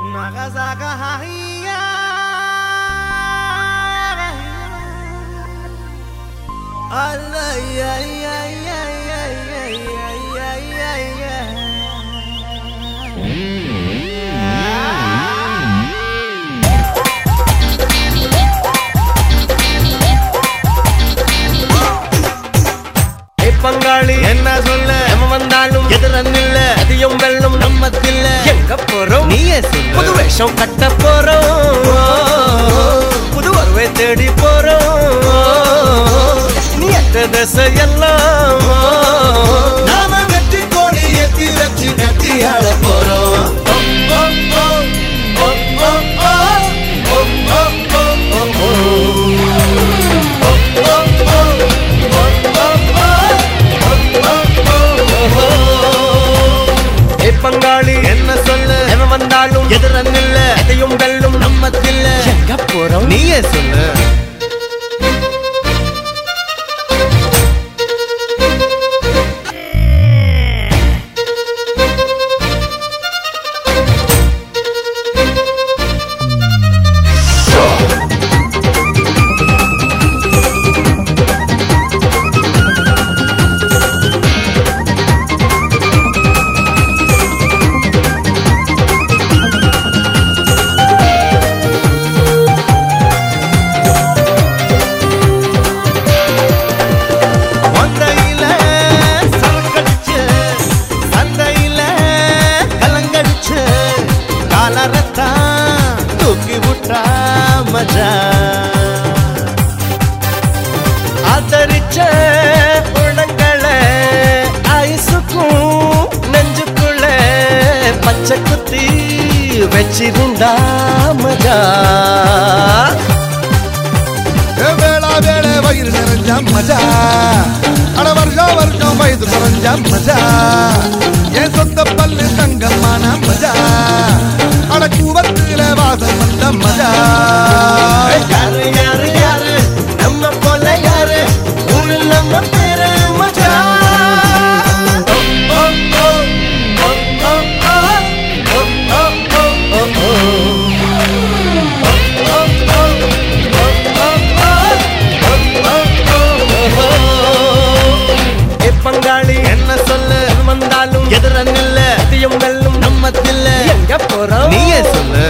ஏய் பங்காளி என்ன சொல்ல எவன் வந்தாலும் எதிரன் இல்ல அதிகம் வெள்ளம் நம்ம தில்ல எங்க போறோம் நீயே சொல்லு புது வேஷம் கட்ட போறோம் புது வருவை தேடி போறோம் நீ எத்த திசையெல்லாம் நாம வெற்றி கோடி ஏத்தி வச்சு நெத்தி ஆட போறோம் ஏய் பங்காளி என்ன சொல்ல எவன் வந்தாலும் எதிரன் இல்ல எதையும் வெல்லும் நம்ம தில்ல எங்க போறோம் நீயே சொல்லு மந்தையில சரக்கடிச்சு சந்தையில கலங்கடிச்சு காலரத்தான் தூக்கி விட்டா மஜா ஆதரிச்ச உடங்களை ஐசுக்கும் நெஞ்சுக்குள்ள பச்சை குத்தி வச்சிருந்தா மஜா வேளா வேளை வயிறு நிறைஞ்சா மஜா அட வருஷம் வருஷம் வயது குறைஞ்சா மஜா என் சொந்த பல்லு தங்கமான மஜா அட கூவத்துல வாசம் வந்த மஜா யாரு யாரு யாரு நம்ம போல யாரு ஊரு நம்ம பேரு மஜா ஓ, ஓ, ஓ, ஓ, ஓ, ஓ, ஓ, ஓ, ஓ, ஓ, ஓ. ஏ பங்காளி என்ன சொல்ல வந்தாலும் எதிரன் இல்ல எதையும் வெல்லும் நம்ம தில்ல எங்க போறோம் நீயே சொல்லு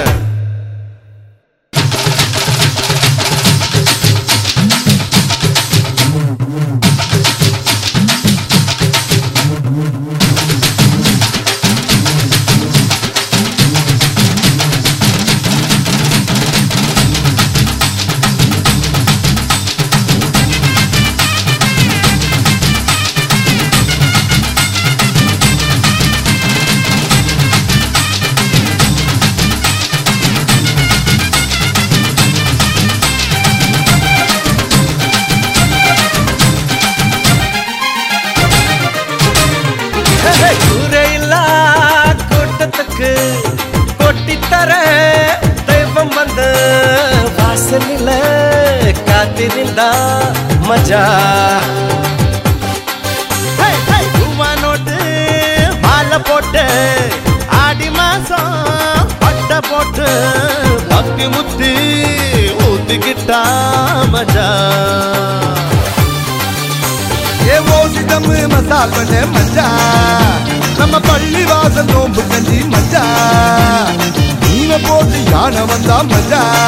கூரையில்லா கூட்டத்துக்கு கொட்டித்தர தெய்வம் வந்து வாசலில் காத்திருந்தா மஜா ரூபா நோட்டு மாலை போட்டு ஆடி மாசம் பட்டை போட்டு பக்தி முத்தி ஊத்திக்கிட்டா மஜா ஏ ஓசி தம்மு மசால் பண்ண மஜா நம்ம பள்ளி வாசல் நோம்பு கஞ்சி மஜா மீனை போட்டு யானை வந்தா மஜா